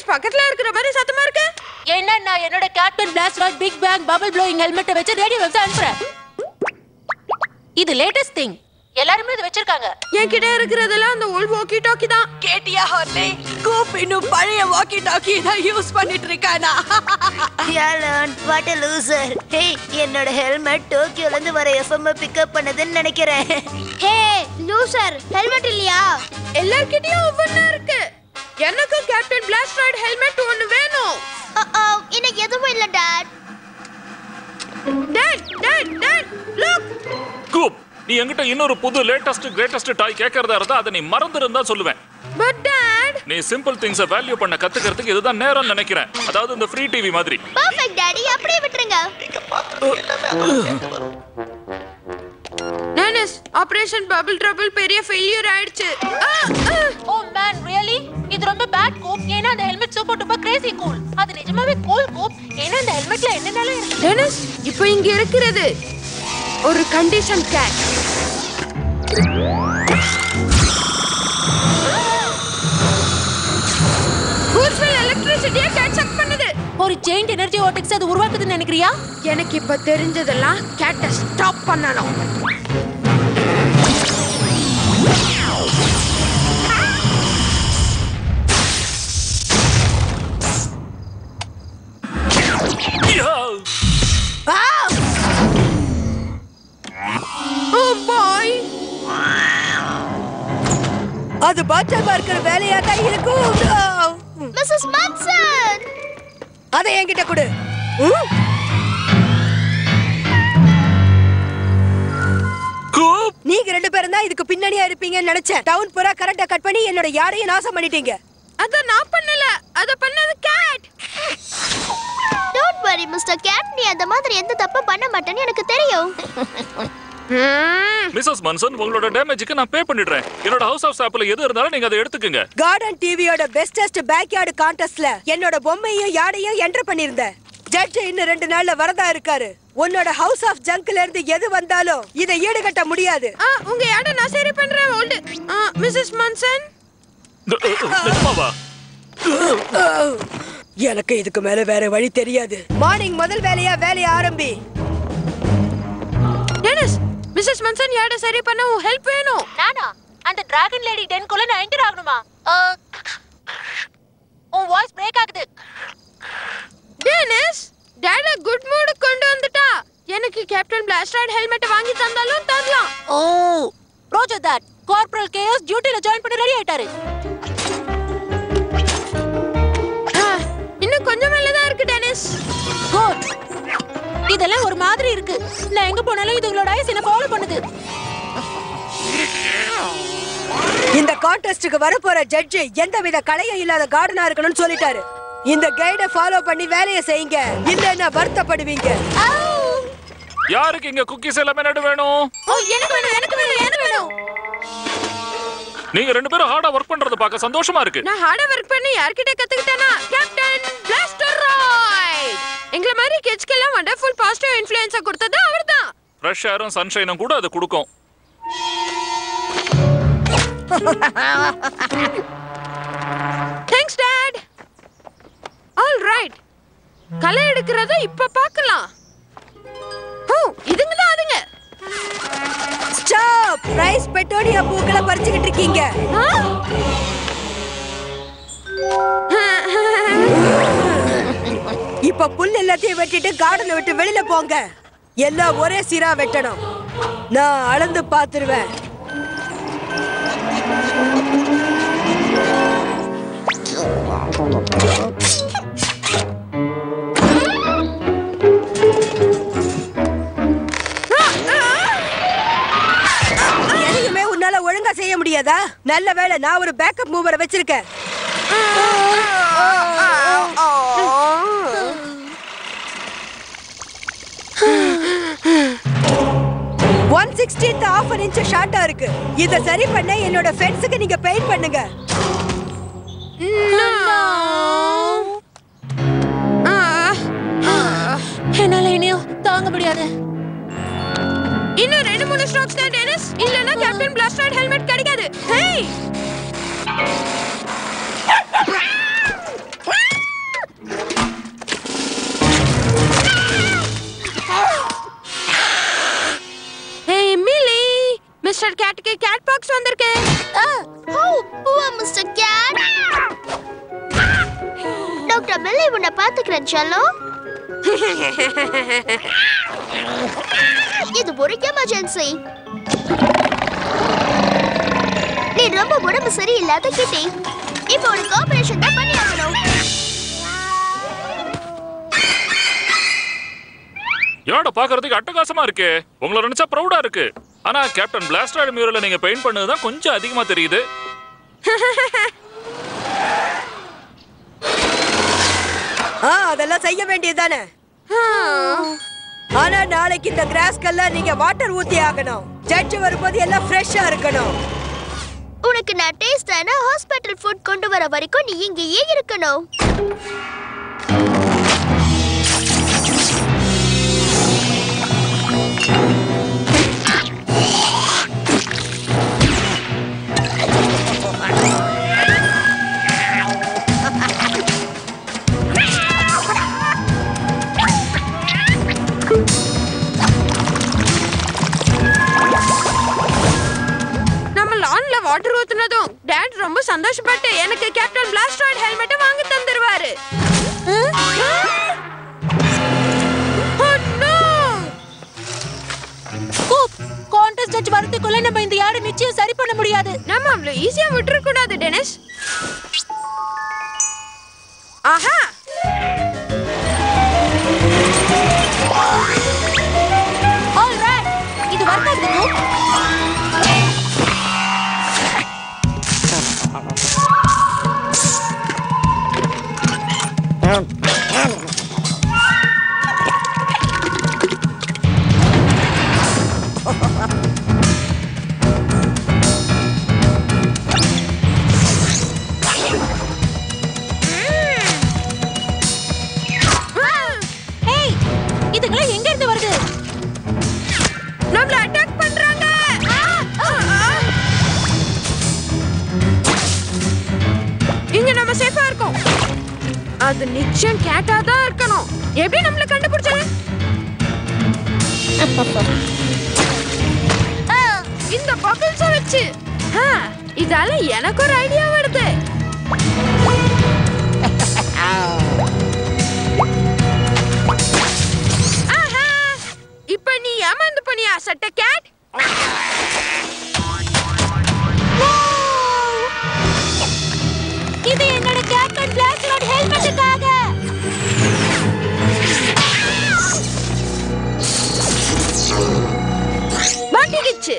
பக்கத்துல இருக்கிற மாதிரி சத்தமா இருக்கு என்ன நான் என்னோட captain blast rod big bang bubble blowing ஹெல்மெட்டை வச்சு ரேடியோ வச்சு அனுப்புறேன் இது லேட்டஸ்ட் திங் எல்லாருமே இது வச்சிருக்காங்க என்கிட்ட இருக்கிறதெல்லாம் அந்த ஓல்ட் வாக்கி டாக்கி தான் கேட்டியா ஹார்லி கூப் இன்னும் பழைய வாக்கி டாக்கி தான் யூஸ் பண்ணிட்டு இருக்கானா யாலன் வாட் a லூசர் ஹேய் என்னோட ஹெல்மெட் டோக்கியோல இருந்து வர எஃப்எம் பிக்கப் பண்ணதுன்னு நினைக்கிறேன் ஹே லூசர் ஹெல்மெட் இல்லையா எல்லார்கிட்டயும் ஒவ்வொன்னா இருக்கு எனக்கு கேப்டன் பிளாஸ்ட் ராய்ட் ஹெல்மெட் ஒன்னு வேணும் எனக்கு எதுவும் இல்ல டாட் டேட் டேட் டேட் லுக் கூப் நீ என்கிட்ட இன்னொரு புது லேட்டஸ்ட் கிரேட்டஸ்ட் டாய் கேட்கறதா இருந்தா அதை நீ மறந்துருந்தா சொல்லுவேன் பட் டாட் நீ சிம்பிள் திங்ஸை வேல்யூ பண்ண கத்துக்கிறதுக்கு இதுதான் நேரம் நினைக்கிறேன் அதாவது இந்த ஃப்ரீ டிவி மாதிரி பர்ஃபெக்ட் டாடி அப்படியே விட்டுருங்க டெனிஸ் ஆபரேஷன் பபிள் ட்ரபிள் பெரிய ஃபெயிலியர் ஆயிடுச்சு ஆ, ஆ. ஓ மேன் ரியலி இது ரொம்ப பேட் கூப் ஏன்னா அந்த helmet super duper crazy cool அது நிஜமாவே கூல் கூப் ஏன்னா அந்த ஹெல்மெட்ல என்னென்னலாம் இருக்கு டெனிஸ் இப்போ இங்க இருக்கிறது ஒரு கண்டிஷன் கேட் கூர்ஸ்வெல் எலக்ட்ரிசிட்டியை கேட்ச் அப் பண்ணுது ஒரு ஜெயிண்ட் எனர்ஜி ஓட்டெக்ஸ் அது உருவாக்குதுன்னு நினைக்கிறியா எனக்கு இப்ப தெரிஞ்சதெல்லாம் கேட்டை ஸ்டாப் பண்ணணும் ஓ பாய் அது பாச்சமா இருக்கிற வேலையா தான் இருக்கும் மிஸ்ஸஸ் மன்சன் அதை என்கிட்ட கொடு கூப் நீங்க ரெண்டு பேரும் தான் இதுக்கு பின்னணியா இருப்பீங்கன்னு நினைச்சேன் டவுன் பூரா கரண்ட கட் பண்ணி என்னோட யாரையும் நாசம் பண்ணிட்டீங்க அத நான் பண்ணல அத பண்ணது Kat don't worry mister Kat நீ அந்த மாதிரி எந்த தப்பு பண்ண மாட்டேன்னு எனக்கு தெரியும் மிஸ்ஸஸ் மன்சன் உங்களோட டேமேஜுக்கு நான் பே பண்ணிடுறேன் என்னோட ஹவுஸ் ஆஃப் சாப்பில் எது இருந்தாலும் நீங்க அதை எடுத்துக்கங்க கார்டன் டிவியோட பெஸ்டஸ்ட் பேக்யார்டு கான்டெஸ்ட்ல என்னோட பொம்மையும் யாரையும் என்டர் பண்ணிருந்தேன் ஜட்ஜ் இன்னும் ரெண்டு நாள்ல வரதா இருக்காரு உன்னோட ஹவுஸ் ஆஃப் ஜங்க்ல இருந்து எது வந்தாலும் இதை ஈடுகட்ட முடியாது ஆ உங்க யாட நான் சரி பண்றேன் ஓல்டு மிஸ்ஸஸ் மன்சன் நிஜமாவா எனக்கு இதுக்கு மேல வேற வழி தெரியாது மார்னிங் முதல் வேலையா வேலையை ஆரம்பி டெனிஸ் மிஸ்ஸஸ் மன்சன் யாட சரி பண்ண உன் ஹெல்ப் வேணும் நானா அந்த டிராகன் லேடி டென்குள்ள நான் என்டர் ஆகணுமா அஹ், உன் வாய்ஸ் பிரேக் ஆகுது டெனிஸ் டாட குட் மூடு கொண்டு வந்துட்டா எனக்கு கேப்டன் பிளாஸ்டர்ட் ஹெல்மெட் வாங்கி தந்தாலும் தரலாம் ஓ ரோஜர் தட் கார்பரல் கேஎஸ் டியூட்டில ஜாயின் பண்ணி ரெடி ஆயிட்டாரு ஆ, இன்னும் கொஞ்சம் மேல தான் இருக்கு டெனிஸ் குட் இதெல்லாம் ஒரு மாதிரி இருக்கு நான் எங்க போனாலும் இது உங்களோட ஐஸ் என்ன ஃபாலோ பண்ணுது இந்த கான்டெஸ்டுக்கு வரப்போற ஜட்ஜ் எந்தவித கலையும் இல்லாத கார்டனா இருக்கணும்னு சொல்லிட்டாரு இந்த கைட ஃபாலோ பண்ணி வேலையை செய்யுங்க இல்லைன்னா வருத்தப்படுவீங்க யாருக்கு இங்க குக்கீஸ் எல்லாமே நடு வேணும் ஓ எனக்கு வேணும் எனக்கு வேணும் எனக்கு வேணும் நீங்க ரெண்டு பேரும் ஹார்டா ஒர்க் பண்றத பார்க்க சந்தோஷமா இருக்கு நான் ஹார்டா ஒர்க் பண்ணி யார்கிட்ட கத்துக்கிட்டேனா கேப்டன் பிளாஸ்டர் ராய் எங்கள மாதிரி கிட்ஸ்க்கெல்லாம் வண்டர்ஃபுல் பாசிட்டிவ் இன்ஃப்ளூயன்ஸா கொடுத்தது அவர்தான் ஃப்ரெஷ் ஏரும் சன்ஷைனும் கூட அது கொடுக்கும் தேங்க்ஸ் டாட் ஆல் ரைட் களை எடுக்கிறத இப்ப பார்க்கலாம் ஓ இதுங்க தான் அதுங்க ஸ்டாப் ரைஸ் பெட்டோனியா பூக்களை பறிச்சுக்கிட்டு இருக்கீங்க ஆ? இப்ப புல் எல்லாத்தையும் வெட்டிட்டு கார்டனை விட்டு வெளியில போங்க எல்லாம் ஒரே சீரா வெட்டணும் நான் அளந்து பாத்துருவேன் எதையுமே உன்னால ஒழுங்கா செய்ய முடியாதா நல்ல வேளை நான் ஒரு பேக்கப் மூவரை வச்சிருக்கேன் one sixteenth of an inch ஷார்ட்டா இருக்கு இத சரி பண்ண என்னோட ஃப்ரெண்ட்ஸுக்கு நீங்க பெயிண்ட் பண்ணுங்க என்னால இனியும் தாங்க முடியாது இன்னும் ரெண்டு மூணு ஸ்டாக்ஸ் தான் டெனிஸ் இல்லனா கேப்டன் பிளாஸ்டர்ட் ஹெல்மெட் கிடைக்காது ஹேய் மிஸ்டர் கேட்டுக்கு கேட் பாக்ஸ் வந்திருக்கு Oh, poor Mr. Cat. Doctor மெல்லி உன்னை பாத்துக்கிறேன் செல்லம் இது ஒரு எமர்ஜென்சி நீ ரொம்ப உடம்பு சரியில்லாத கிட்டி இப்போ உனக்கு ஆபரேஷன் தான் பண்ணி ஆகணும் யாட பாக்குறதுக்கு அட்டகாசமா இருக்கு உங்களை நினைச்சா ப்ரௌடா இருக்கு ஆனா கேப்டன் பிளாஸ்டாய்டு மியூரல நீங்க பெயிண்ட் பண்ணதுதான் கொஞ்சம் அதிகமா தெரியுது ஆ அதெல்லாம் செய்ய வேண்டியதுதானே ஆனா நாளைக்கு இந்த கிராஸ்க்கெல்லாம் நீங்க வாட்டர் ஊத்தி ஆகணும் ஜட்ஜ் வரும்போது எல்லாம் ஃப்ரெஷ்ஷா இருக்கணும் உனக்கு நான் டேஸ்டான ஹாஸ்பிட்டல் ஃபுட் கொண்டு வர வரைக்கும் நீ இங்கேயே இருக்கணும் நம்ம லான்ல வாட்டர் ஊத்துனதும் டாட் ரொம்ப சந்தோஷப்பட்டு எனக்கு கேப்டன் பிளாஸ்டாய்டு ஹெல்மெட் வாங்கி தந்துருவாரு Oh, no! Coop contest judge வரதுக்குள்ள நம்ம இந்த யாரை நிச்சயம் சரி பண்ண முடியாது நம்ம அவ்வளவு ஈஸியா விட்டுற கூடாது டெனிஸ் ஆஹா ஆல்ரைட் இது ஒர்க் ஆகுது கூப் ஏய் இதுங்களே எங்க இருந்து வருது நம்மள அட்டாக் பண்றாங்க இங்க நம்ம சேஃபா இருக்கோம் அது நிச்சயம் கேட்டா தான் இருக்கணும் எப்படி நம்மள கண்டுபிடிச்சது ஆ, இந்த பபிள்ஸ வச்சு ஆ, இதால எனக்கு ஒரு ஐடியா வருது ஆஹா இப்ப நீ ஏமாந்து பண்ணியா சட்ட கேட் இது என்னோட கேப்டன் பிளாக் ரோட் ஹெல்மெட்டுக்காக மாட்டிக்கிச்சு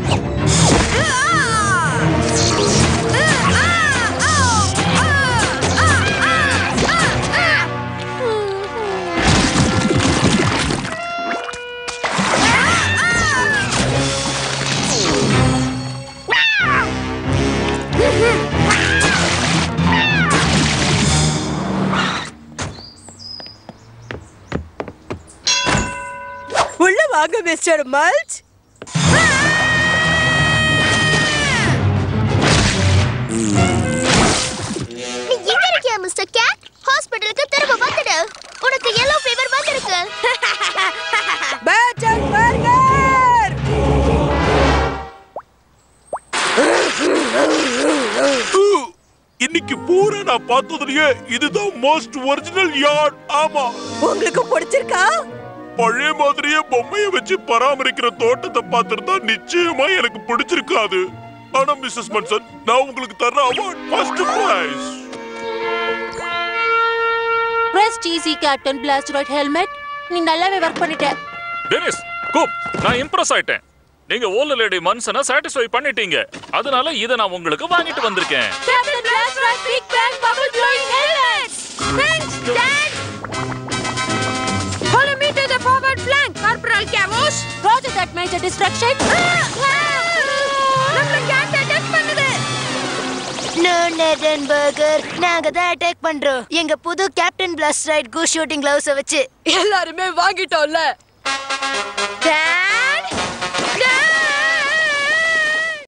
உள்ள வாங்க மிஸ்டர் மல்ச் நீ எங்க இருக்கியா மிஸ்டர் கேட் ஹாஸ்பிட்டலுக்கு திரும்ப வந்துடு உனக்கு yellow ஃபீவர் வந்திருக்கு பேட்டர் பர்கர் இன்னைக்கு பூரா நான் பார்த்ததுலயே இதுதான் மோஸ்ட் ஒரிஜினல் யார்ட் ஆமா உங்களுக்கு பிடிச்சிருக்கா பழைய மாதிரியே பொம்மைய வச்சு பராமரிக்கிற தோட்டத்தை பார்த்துருந்தா நிச்சயமா எனக்கு பிடிச்சிருக்காது ஆனா மிஸ்ஸஸ் மன்சன் நான் உங்களுக்கு தர்ற அவார்ட் ஃபர்ஸ்ட் பிரைஸ் பிரஸ்ட் easy captain Blastoid helmet நீ நல்லாவே ஒர்க் பண்ணிட்ட டெனிஸ் கூப் நான் இம்ப்ரெஸ் ஆயிட்டேன் நீங்க ஓல்டு லேடி மன்சனை சாட்டிஸ்ஃபை பண்ணிட்டீங்க அதனால இதை நான் உங்களுக்கு வாங்கிட்டு வந்திருக்கேன் Captain Blast Right Big Bang Bubble Blowing Helmet! Thanks, Dad! Follow me to the forward flank, Corporal Cavos! Roger that major destruction நம்மள கேட் அட்டாக் பண்ணுது நோ நேடன் பர்கர் நாங்க தான் அட்டாக் பண்றோம் எங்க புது கேப்டன் பிளாஸ்ட் ரைட் கூ ஷூட்டிங் கிளவுஸ வச்சு எல்லாருமே வாங்கிட்டோம்ல